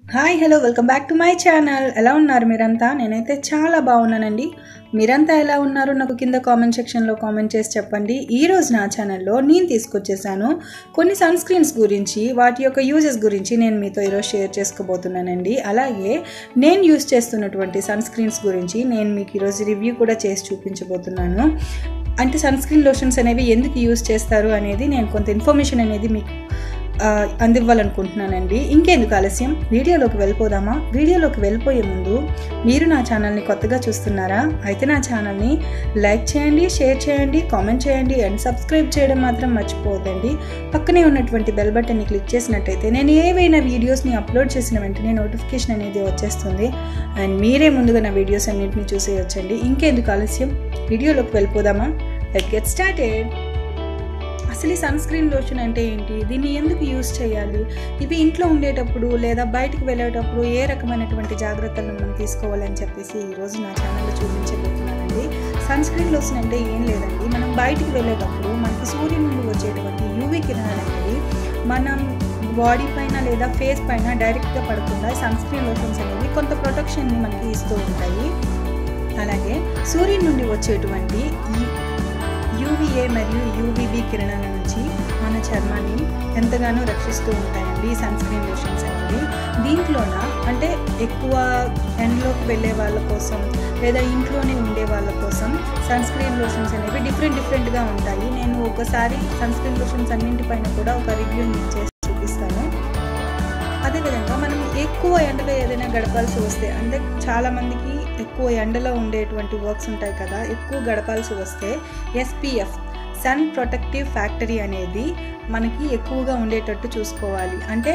hi hello welcome back to my channel ఎలా ఉన్నారు మీరంతా నేనైతే చాలా బాగున్నానండి మీరంతా ఎలా ఉన్నారు నాకు కింద కామెంట్ సెక్షన్లో కామెంట్ చేసి చెప్పండి ఈ రోజు నా ఛానల్లో నేను తీసుకొచ్చేసాను కొన్ని సన్ స్క్రీన్స్ గురించి వాటి యొక్క యూజెస్ గురించి నేను మీతో ఈరోజు షేర్ చేసుకోబోతున్నానండి అలాగే నేను యూజ్ చేస్తున్నటువంటి సన్ స్క్రీన్స్ గురించి నేను మీకు ఈరోజు రివ్యూ కూడా చేసి చూపించబోతున్నాను అంటే సన్ స్క్రీన్ లోషన్స్ అనేవి ఎందుకు యూజ్ చేస్తారు అనేది నేను కొంత ఇన్ఫర్మేషన్ అనేది మీకు ఆ, అందివ్వాలనుకుంటున్నానండి ఇంకెందుకు ఆలస్యం వీడియోలోకి వెళ్ళిపోదామా వీడియోలోకి వెళ్ళిపోయే ముందు మీరు నా ఛానల్ని కొత్తగా చూస్తున్నారా అయితే నా ఛానల్ని లైక్ చేయండి షేర్ చేయండి కామెంట్ చేయండి అండ్ సబ్స్క్రైబ్ చేయడం మాత్రం మర్చిపోవద్దండి పక్కనే ఉన్నటువంటి బెల్ బటన్ని క్లిక్ చేసినట్టయితే నేను ఏవైనా వీడియోస్ని అప్లోడ్ చేసిన వెంటనే నోటిఫికేషన్ అనేది వచ్చేస్తుంది అండ్ మీరే ముందుగా నా వీడియోస్ అన్నింటినీ చూసేయొచ్చండి ఇంకెందుకు ఆలస్యం వీడియోలోకి వెళ్ళిపోదామా లెట్ గెట్ స్టార్టెడ్ అసలు ఈ సన్ స్క్రీన్ లోషన్ అంటే ఏంటి దీన్ని ఎందుకు యూస్ చేయాలి ఇవి ఇంట్లో ఉండేటప్పుడు లేదా బయటకు వెళ్ళేటప్పుడు ఏ రకమైనటువంటి జాగ్రత్తలను మనం తీసుకోవాలని చెప్పేసి ఈరోజు నా ఛానల్లో చూపించబోతున్నానండి సన్ స్క్రీన్ లోషన్ అంటే ఏం లేదండి మనం బయటికి వెళ్ళేటప్పుడు మనకి సూర్యుని నుండి వచ్చేటువంటి యూవీ కిరణాలు అనేవి మనం బాడీ పైన లేదా ఫేస్ పైన డైరెక్ట్గా పడకుండా సన్ స్క్రీన్ లోషన్స్ అనేవి కొంత ప్రొటెక్షన్ని మనకి ఇస్తూ ఉంటాయి అలాగే సూర్యుని నుండి వచ్చేటువంటి ఈ యూవీఏ మరియు యూవీబీ కిరణాల నుంచి మన చర్మాన్ని ఎంతగానో రక్షిస్తూ ఉంటాయండి ఈ సన్ స్క్రీన్ లోషన్స్ అనేవి దీంట్లోన అంటే ఎక్కువ ఎండ్లోకి వెళ్ళే వాళ్ళ కోసం లేదా ఇంట్లోనే ఉండే వాళ్ళ కోసం సన్ స్క్రీన్ లోషన్స్ అనేవి డిఫరెంట్ డిఫరెంట్గా ఉంటాయి నేను ఒకసారి సన్ స్క్రీన్ లోషన్స్ అన్నింటిపైన కూడా ఒక రివ్యూ చేసి చూపిస్తాను అదేవిధంగా మనం ఎక్కువ ఎండలో ఏదైనా గడపాల్సి వస్తే అంటే చాలామందికి ఎక్కువ ఎండలో ఉండేటువంటి వర్క్స్ ఉంటాయి కదా ఎక్కువ గడపాల్సి వస్తే ఎస్పీఎఫ్ సన్ ప్రొటెక్టివ్ ఫ్యాక్టరీ అనేది మనకి ఎక్కువగా ఉండేటట్టు చూసుకోవాలి అంటే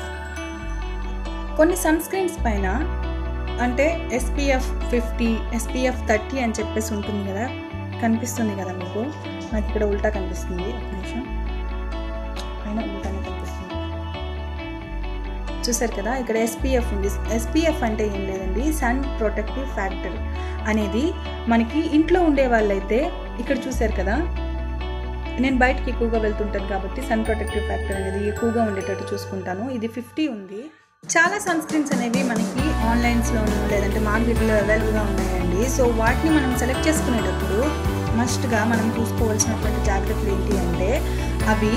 కొన్ని సన్ స్క్రీన్స్ పైన అంటే ఎస్పీఎఫ్ ఫిఫ్టీ ఎస్పీఎఫ్ థర్టీ అని చెప్పేసి ఉంటుంది కదా కనిపిస్తుంది కదా మీకు నాకు ఇక్కడ ఉల్టా కనిపిస్తుంది ఒక నిమిషం పైన ఉల్టానే కనిపిస్తుంది చూసారు కదా ఇక్కడ ఎస్పీఎఫ్ ఉంది ఎస్పీఎఫ్ అంటే ఏం లేదండి సన్ ప్రొటెక్టివ్ ఫ్యాక్టర్ అనేది మనకి ఇంట్లో ఉండే వాళ్ళైతే ఇక్కడ చూసారు కదా నేను బయటకి ఎక్కువగా వెళ్తుంటాను కాబట్టి సన్ ప్రొటెక్టివ్ ఫ్యాక్టర్ అనేది ఎక్కువగా ఉండేటట్టు చూసుకుంటాను ఇది ఫిఫ్టీ ఉంది చాలా సన్ స్క్రీన్స్ అనేవి మనకి ఆన్లైన్స్లోను లేదంటే మార్కెట్లో అవైలబుల్గా ఉన్నాయండి సో వాటిని మనం సెలెక్ట్ చేసుకునేటప్పుడు మస్ట్గా మనం చూసుకోవాల్సినటువంటి జాగ్రత్తలు ఏంటి అంటే అవి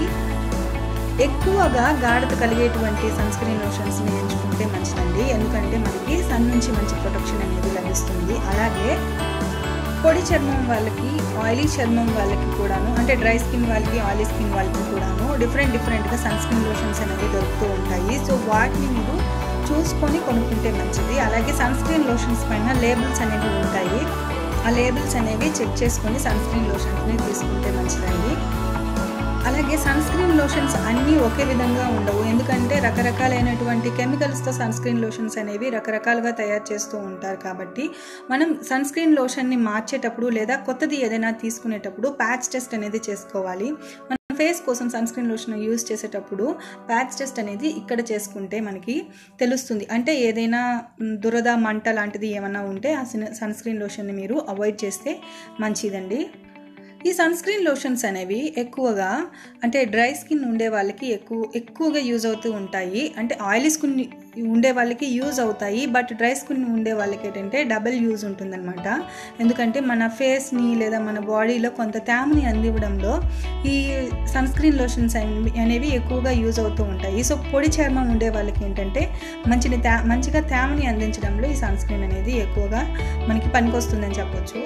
ఎక్కువగా గాఢత కలిగేటువంటి సన్ స్క్రీన్ లోషన్స్ని ఎంచుకుంటే మంచిదండి ఎందుకంటే మనకి సన్ నుంచి మంచి ప్రొటెక్షన్ అనేది లభిస్తుంది అలాగే పొడి చర్మం వాళ్ళకి ఆయిలీ చర్మం వాళ్ళకి కూడాను అంటే డ్రై స్కిన్ వాళ్ళకి ఆయిలీ స్కిన్ వాళ్ళకి కూడాను డిఫరెంట్ డిఫరెంట్గా సన్ స్క్రీన్ లోషన్స్ అనేవి దొరుకుతూ ఉంటాయి సో వాటిని మీరు చూసుకొని కొనుక్కుంటే మంచిది అలాగే సన్ స్క్రీన్ లోషన్స్ పైన లేబుల్స్ అనేవి ఉంటాయి ఆ లేబుల్స్ అనేవి చెక్ చేసుకొని సన్ స్క్రీన్ లోషన్స్ని తీసుకుంటే మంచిదండి అలాగే సన్ స్క్రీన్ లోషన్స్ అన్నీ ఒకే విధంగా ఉండవు ఎందుకంటే రకరకాలైనటువంటి కెమికల్స్తో సన్ స్క్రీన్ లోషన్స్ అనేవి రకరకాలుగా తయారు చేస్తూ ఉంటారు కాబట్టి మనం సన్ స్క్రీన్ లోషన్ని మార్చేటప్పుడు లేదా కొత్తది ఏదైనా తీసుకునేటప్పుడు ప్యాచ్ టెస్ట్ అనేది చేసుకోవాలి మనం ఫేస్ కోసం సన్ స్క్రీన్ లోషన్ యూజ్ చేసేటప్పుడు ప్యాచ్ టెస్ట్ అనేది ఇక్కడ చేసుకుంటే మనకి తెలుస్తుంది అంటే ఏదైనా మ్, దురద మంట లాంటిది ఏమైనా ఉంటే ఆ సన్ స్క్రీన్ లోషన్ని మీరు అవాయిడ్ చేస్తే మంచిదండి ఈ సన్ స్క్రీన్ లోషన్స్ అనేవి ఎక్కువగా అంటే డ్రై స్కిన్ ఉండే వాళ్ళకి ఎక్కువ ఎక్కువగా యూజ్ అవుతూ ఉంటాయి అంటే ఆయిలీ స్కిన్ ఉండే వాళ్ళకి యూజ్ అవుతాయి బట్ డ్రై స్కిన్ ఉండే వాళ్ళకి ఏంటంటే డబుల్ యూజ్ ఉంటుందన్నమాట ఎందుకంటే మన ఫేస్ని లేదా మన బాడీలో కొంత తేమని అందివ్వడంలో ఈ సన్ స్క్రీన్ లోషన్స్ అనేవి అనేవి ఎక్కువగా యూజ్ అవుతూ ఉంటాయి సో పొడి చర్మం ఉండే వాళ్ళకి ఏంటంటే మంచిని తే మంచిగా తేమని అందించడంలో ఈ సన్ స్క్రీన్ అనేది ఎక్కువగా మనకి పనికొస్తుందని చెప్పొచ్చు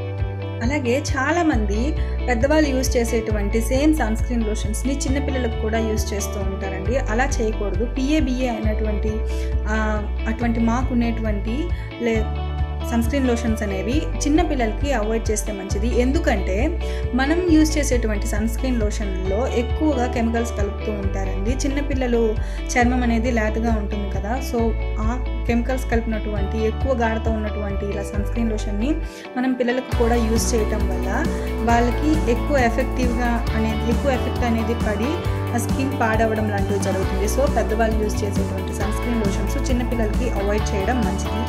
అలాగే చాలామంది పెద్దవాళ్ళు యూజ్ చేసేటువంటి సేమ్ సన్ స్క్రీన్ లోషన్స్ని చిన్నపిల్లలకు కూడా యూజ్ చేస్తూ ఉంటారండి అలా చేయకూడదు పిఏబిఏ అయినటువంటి ఆ, అటువంటి మాకు ఉండేటువంటి లే సన్ స్క్రీన్ లోషన్స్ అనేవి చిన్నపిల్లలకి అవాయిడ్ చేస్తే మంచిది ఎందుకంటే మనం యూజ్ చేసేటువంటి సన్ స్క్రీన్ లోషన్లో ఎక్కువగా కెమికల్స్ కలుపుతూ ఉంటారండి చిన్నపిల్లలు చర్మం అనేది లేతగా ఉంటుంది కదా సో ఆ కెమికల్స్ కలిపినటువంటి ఎక్కువ గాఢత ఉన్నటువంటి ఇలా సన్ స్క్రీన్ లోషన్ని మనం పిల్లలకు కూడా యూజ్ చేయటం వల్ల వాళ్ళకి ఎక్కువ ఎఫెక్టివ్గా అనేది ఎక్కువ ఎఫెక్ట్ అనేది పడి ఆ స్కిన్ పాడవడం లాంటివి జరుగుతుంది సో పెద్దవాళ్ళు యూజ్ చేసేటువంటి సన్ స్క్రీన్ లోషన్స్ చిన్నపిల్లలకి అవాయిడ్ చేయడం మంచిది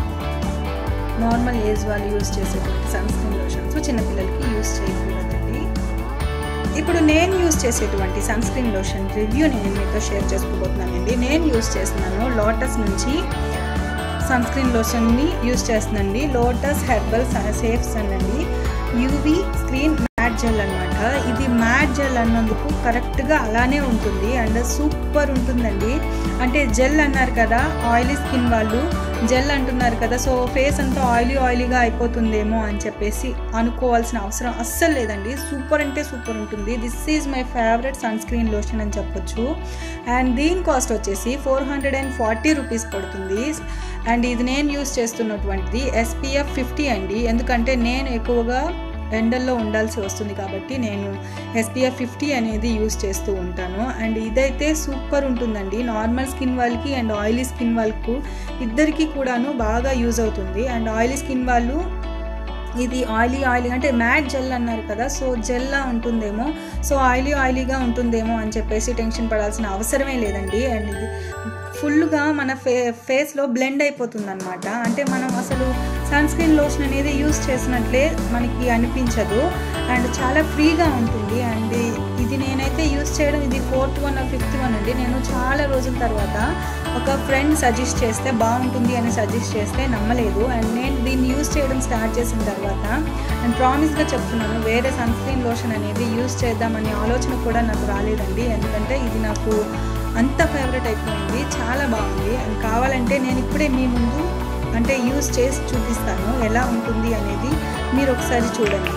నార్మల్ ఏజ్ వాళ్ళు యూజ్ చేసేటువంటి సన్ స్క్రీన్ లోషన్స్ చిన్నపిల్లలకి యూజ్ చేయకూడదండి ఇప్పుడు నేను యూస్ చేసేటువంటి సన్ స్క్రీన్ లోషన్ రివ్యూ నేను మీతో షేర్ చేసుకోబోతున్నానండి నేను యూస్ చేస్తున్నాను లోటస్ నుంచి సన్ స్క్రీన్ లోషన్ని యూస్ చేస్తుందండి లోటస్ హెర్బల్ సేఫ్ సన్ అండి యూవీ స్క్రీన్ మ్యాట్ జెల్ అనమాట ఇది మ్యాట్ జెల్ అన్నందుకు కరెక్ట్గా అలానే ఉంటుంది అండ్ సూపర్ ఉంటుందండి అంటే జెల్ అన్నారు కదా ఆయిలీ స్కిన్ వాళ్ళు జెల్ అంటున్నారు కదా సో ఫేస్ అంతా ఆయిలీ ఆయిలీగా అయిపోతుందేమో అని చెప్పేసి అనుకోవాల్సిన అవసరం అస్సలు లేదండి సూపర్ అంటే సూపర్ ఉంటుంది this is my favourite sunscreen lotion అని చెప్పొచ్చు అండ్ దీని కాస్ట్ వచ్చేసి four hundred and forty rupees పడుతుంది అండ్ ఇది నేను యూస్ చేస్తున్నటువంటిది ఎస్పీఎఫ్ ఫిఫ్టీ అండి ఎందుకంటే నేను ఎక్కువగా ఎండల్లో ఉండాల్సి వస్తుంది కాబట్టి నేను ఎస్పీఎఫ్ ఫిఫ్టీ అనేది యూస్ చేస్తూ ఉంటాను అండ్ ఇదైతే సూపర్ ఉంటుందండి నార్మల్ స్కిన్ వాళ్ళకి అండ్ ఆయిలీ స్కిన్ వాళ్ళకు ఇద్దరికి కూడాను బాగా యూజ్ అవుతుంది అండ్ ఆయిలీ స్కిన్ వాళ్ళు ఇది ఆయిలీ ఆయిలీ అంటే మ్యాట్ జెల్ అన్నారు కదా సో జెల్లా ఉంటుందేమో సో ఆయిలీ ఆయిలీగా ఉంటుందేమో అని చెప్పేసి టెన్షన్ పడాల్సిన అవసరమే లేదండి అండ్ ఇది ఫుల్గా మన ఫే ఫేస్లో బ్లెండ్ అయిపోతుంది అనమాట అంటే మనం అసలు సన్ స్క్రీన్ లోషన్ అనేది యూస్ చేసినట్లే మనకి అనిపించదు అండ్ చాలా ఫ్రీగా ఉంటుంది అండ్ ఇది నేనైతే యూస్ చేయడం ఇది ఫోర్త్ వన్ ఫిఫ్త్ వన్ అండి నేను చాలా రోజుల తర్వాత ఒక ఫ్రెండ్ సజెస్ట్ చేస్తే బాగుంటుంది అని సజెస్ట్ చేస్తే నమ్మలేదు అండ్ నేను దీన్ని యూస్ చేయడం స్టార్ట్ చేసిన తర్వాత నేను ప్రామిస్గా చెప్తున్నాను వేరే సన్ స్క్రీన్ లోషన్ అనేది యూస్ చేద్దామనే ఆలోచన కూడా నాకు రాలేదండి ఎందుకంటే ఇది నాకు అంత ఫేవరెట్ అయిపోయింది చాలా బాగుంది అండ్ కావాలంటే నేను ఇప్పుడే మీ ముందు అంటే యూస్ చేసి చూపిస్తాను ఎలా ఉంటుంది అనేది మీరు ఒకసారి చూడండి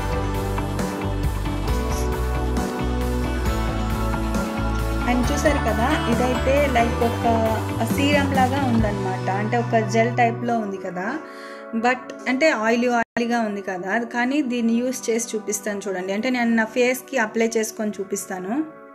అండ్ చూసారు కదా ఇదైతే లైక్ ఒక సీరం లాగా ఉందన్నమాట అంటే ఒక జెల్ టైప్లో ఉంది కదా బట్ అంటే ఆయిలీ ఆయిలీగా ఉంది కదా కానీ దీన్ని యూస్ చేసి చూపిస్తాను చూడండి అంటే నేను నా ఫేస్కి అప్లై చేసుకొని చూపిస్తాను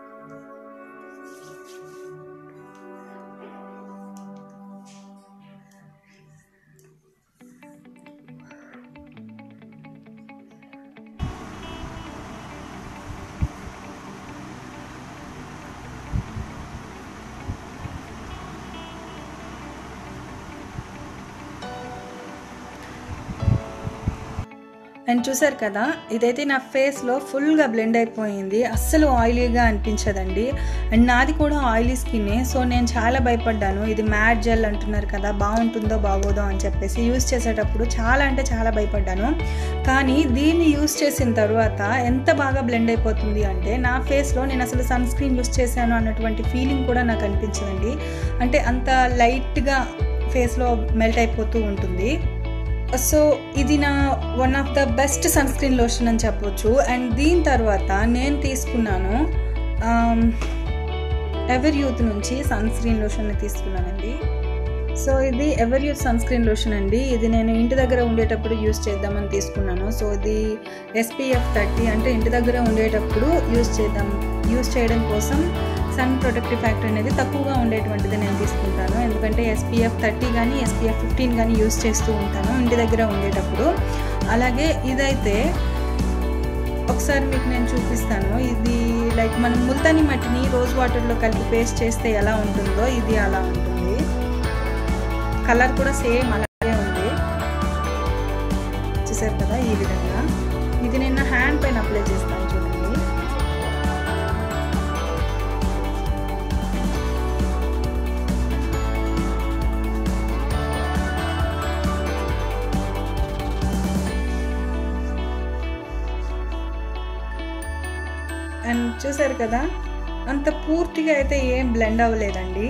అండ్ చూసారు కదా ఇదైతే నా ఫేస్లో ఫుల్గా బ్లెండ్ అయిపోయింది అస్సలు ఆయిలీగా అనిపించదండి అండ్ నాది కూడా ఆయిలీ స్కిన్నే సో నేను చాలా భయపడ్డాను ఇది మ్యాట్ జెల్ అంటున్నారు కదా బాగుంటుందో బాగోదో అని చెప్పేసి యూస్ చేసేటప్పుడు చాలా అంటే చాలా భయపడ్డాను కానీ దీన్ని యూస్ చేసిన తర్వాత ఎంత బాగా బ్లెండ్ అయిపోతుంది అంటే నా ఫేస్లో నేను అసలు సన్ స్క్రీన్ యూస్ చేశాను అన్నటువంటి ఫీలింగ్ కూడా నాకు అనిపించదండి అంటే అంత లైట్గా ఫేస్లో మెల్ట్ అయిపోతూ ఉంటుంది సో ఇది నా one of the best sunscreen lotion అని చెప్పొచ్చు అండ్ దీని తర్వాత నేను తీసుకున్నాను ఎవర్ యూత్ నుంచి సన్ స్క్రీన్ లోషన్ని తీసుకున్నానండి సో ఇది ever youth sunscreen lotion అండి ఇది నేను ఇంటి దగ్గర ఉండేటప్పుడు యూస్ చేద్దామని తీసుకున్నాను సో ఇది ఎస్పీఎఫ్ థర్టీ అంటే ఇంటి దగ్గర ఉండేటప్పుడు యూస్ చేద్దాం యూస్ చేయడం కోసం సన్ ప్రొటెక్టివ్ ఫ్యాక్టర్ అనేది తక్కువగా ఉండేటువంటిది నేను తీసుకుంటాను ఎందుకంటే ఎస్పీఎఫ్ థర్టీ కానీ ఎస్పీఎఫ్ ఫిఫ్టీన్ కానీ యూస్ చేస్తూ ఉంటాను ఇంటి దగ్గర ఉండేటప్పుడు అలాగే ఇదైతే ఒకసారి మీకు నేను చూపిస్తాను ఇది లైక్ మనం ముల్తాని మట్టిని రోజ్ వాటర్లో కలిపి పేస్ట్ చేస్తే ఎలా ఉంటుందో ఇది అలా ఉంటుంది కలర్ కూడా సేమ్ అలాగే ఉంది చూసారు కదా ఈ విధంగా ఇది నేను హ్యాండ్ పైన అప్లై చేస్తాను చూడండి అండ్ చూసారు కదా అంత పూర్తిగా అయితే ఏం బ్లెండ్ అవ్వలేదండి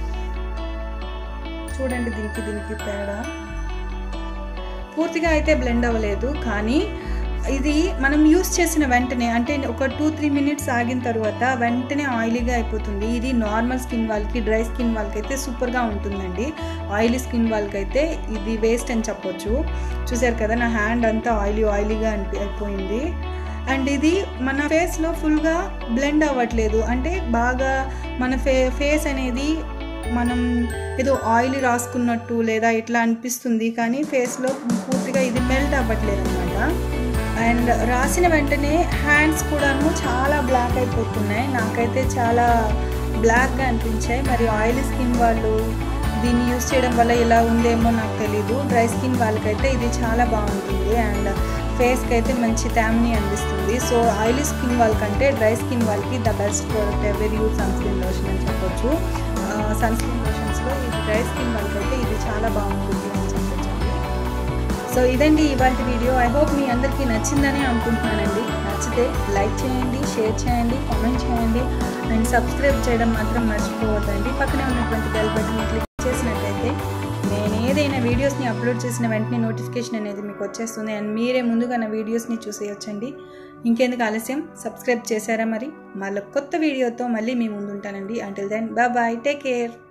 చూడండి దీనికి దీనికి తేడా పూర్తిగా అయితే బ్లెండ్ అవ్వలేదు కానీ ఇది మనం యూస్ చేసిన వెంటనే అంటే ఒక టూ త్రీ మినిట్స్ ఆగిన తర్వాత వెంటనే ఆయిలీగా అయిపోతుంది ఇది నార్మల్ స్కిన్ వాళ్ళకి డ్రై స్కిన్ వాళ్ళకి అయితే సూపర్గా ఉంటుందండి ఆయిలీ స్కిన్ వాళ్ళకి అయితే ఇది వేస్ట్ అని చెప్పొచ్చు చూసారు కదా నా హ్యాండ్ అంతా ఆయిలీ ఆయిలీగా అనిపి అయిపోయింది అండ్ ఇది మన ఫేస్లో ఫుల్గా బ్లెండ్ అవ్వట్లేదు అంటే బాగా మన ఫే ఫేస్ అనేది మనం ఏదో ఆయిల్ రాసుకున్నట్టు లేదా ఇట్లా అనిపిస్తుంది కానీ ఫేస్లో పూర్తిగా ఇది మెల్ట్ అవ్వట్లేదు అనమాట అండ్ రాసిన వెంటనే హ్యాండ్స్ కూడాను చాలా బ్లాక్ అయిపోతున్నాయి నాకైతే చాలా బ్లాక్గా అనిపించాయి మరి ఆయిల్ స్కిన్ వాళ్ళు దీన్ని యూస్ చేయడం వల్ల ఇలా ఉందేమో నాకు తెలీదు డ్రై స్కిన్ వాళ్ళకైతే ఇది చాలా బాగుంటుంది అండ్ ఫేస్కి అయితే మంచి తేమని అందిస్తుంది సో ఆయిలీ స్కిన్ వాళ్ళకంటే డ్రై స్కిన్ వాళ్ళకి the best product ever use sunscreen lotion అని చెప్పొచ్చు సన్ స్క్రీన్ లోషన్స్లో ఇది డ్రై స్కిన్ వాళ్ళకైతే ఇది చాలా బాగుంటుంది అని చెప్పొచ్చు సో ఇదండి ఇవాళ వీడియో ఐ హోప్ మీ అందరికీ నచ్చిందని అనుకుంటున్నానండి నచ్చితే లైక్ చేయండి షేర్ చేయండి కామెంట్ చేయండి అండ్ సబ్స్క్రైబ్ చేయడం మాత్రం మర్చిపోవద్దండి పక్కనే ఉన్నటువంటి బెల్ బటన్ క్లిక్ చేసినట్లయితే నేను ఏదైనా వీడియోస్ని అప్లోడ్ చేసిన వెంటనే నోటిఫికేషన్ అనేది మీకు వచ్చేస్తుంది అండ్ మీరే ముందుగా నా వీడియోస్ని చూసేయొచ్చండి ఇంకెందుకు ఆలస్యం సబ్స్క్రైబ్ చేశారా మరి మళ్ళీ కొత్త వీడియోతో మళ్ళీ మీ ముందు ఉంటానండి until then bye take care